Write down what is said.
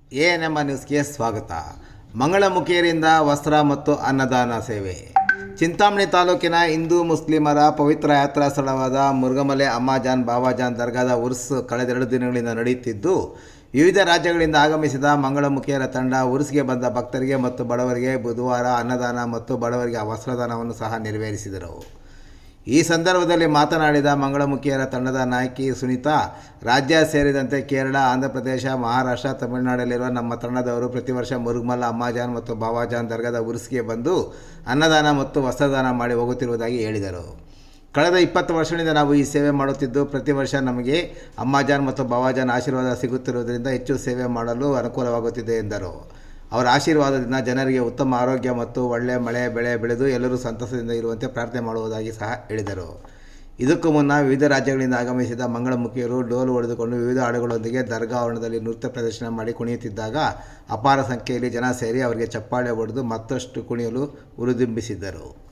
A N ನ್ಯೂಸ್ಗೆ ಸ್ವಾಗತ ಮಂಗಳಮುಖಿಯರಿಂದ ವಸ್ತ್ರ ಮತ್ತು ಅನ್ನದಾನ ಸೇವೆ ಚಿಂತಾಮಣಿ ತಾಲೂಕಿನ ಹಿಂದೂ ಮುಸ್ಲಿಮರ ಪವಿತ್ರ ಯಾತ್ರಾ ಸ್ಥಳವಾದ ಮುರುಗಮಲೆ ಅಮ್ಮಾಜಾನ್ ಬಾಬಾಜಾನ್ ದರ್ಗಾದ ಉರ್ಸ್ ಕಳೆದೆರಡು ದಿನಗಳಿಂದ ನಡೆಯುತ್ತಿದ್ದು ವಿವಿಧ ರಾಜ್ಯಗಳಿಂದ ಆಗಮಿಸಿದ ಮಂಗಳಮುಖಿಯರ ತಂಡ ಉರ್ಸ್ಗೆ ಬಂದ ಭಕ್ತರಿಗೆ ಮತ್ತು ಬಡವರಿಗೆ ಬುಧವಾರ ಅನ್ನದಾನ ಮತ್ತು ಬಡವರಿಗೆ ವಸ್ತ್ರದಾನವನ್ನು ಸಹ ನೆರವೇರಿಸಿದರು ಈ ಸಂದರ್ಭದಲ್ಲಿ ಮಾತನಾಡಿದ ಮಂಗಳಮುಖಿಯರ ತಂಡದ ನಾಯಕಿ ಸುನೀತಾ ರಾಜ್ಯ ಸೇರಿದಂತೆ ಕೇರಳ ಆಂಧ್ರಪ್ರದೇಶ ಮಹಾರಾಷ್ಟ್ರ ತಮಿಳುನಾಡಲ್ಲಿರುವ ನಮ್ಮ ತಂಡದವರು ಪ್ರತಿ ವರ್ಷ ಮುರುಗ್ಮಲ್ಲ ಅಮ್ಮಾಜಾನ್ ಮತ್ತು ಬಾಬಾಜಾನ್ ದರ್ಗಾದ ಉರ್ಸ್ಗೆ ಬಂದು ಅನ್ನದಾನ ಮತ್ತು ವಸ್ತ್ರದಾನ ಮಾಡಿ ಹೋಗುತ್ತಿರುವುದಾಗಿ ಹೇಳಿದರು ಕಳೆದ ಇಪ್ಪತ್ತು ವರ್ಷಗಳಿಂದ ನಾವು ಈ ಸೇವೆ ಮಾಡುತ್ತಿದ್ದು ಪ್ರತಿ ವರ್ಷ ನಮಗೆ ಅಮ್ಮಾಜಾನ್ ಮತ್ತು ಬಾಬಾಜಾನ್ ಆಶೀರ್ವಾದ ಸಿಗುತ್ತಿರುವುದರಿಂದ ಹೆಚ್ಚು ಸೇವೆ ಮಾಡಲು ಅನುಕೂಲವಾಗುತ್ತಿದೆ ಎಂದರು ಅವರ ಆಶೀರ್ವಾದದಿಂದ ಜನರಿಗೆ ಉತ್ತಮ ಆರೋಗ್ಯ ಮತ್ತು ಒಳ್ಳೆಯ ಮಳೆ ಬೆಳೆ ಬೆಳೆದು ಎಲ್ಲರೂ ಸಂತಸದಿಂದ ಇರುವಂತೆ ಪ್ರಾರ್ಥನೆ ಮಾಡುವುದಾಗಿ ಸಹ ಹೇಳಿದರು ಇದಕ್ಕೂ ಮುನ್ನ ವಿವಿಧ ರಾಜ್ಯಗಳಿಂದ ಆಗಮಿಸಿದ ಮಂಗಳಮುಖಿಯರು ಡೋಲು ಹೊಡೆದುಕೊಂಡು ವಿವಿಧ ಹಾಡುಗಳೊಂದಿಗೆ ದರ್ಗಾ ಆವರಣದಲ್ಲಿ ನೃತ್ಯ ಪ್ರದರ್ಶನ ಮಾಡಿ ಕುಣಿಯುತ್ತಿದ್ದಾಗ ಅಪಾರ ಸಂಖ್ಯೆಯಲ್ಲಿ ಜನ ಸೇರಿ ಅವರಿಗೆ ಚಪ್ಪಾಳೆ ಹೊಡೆದು ಮತ್ತಷ್ಟು ಕುಣಿಯಲು ಹುರಿದುಂಬಿಸಿದ್ದರು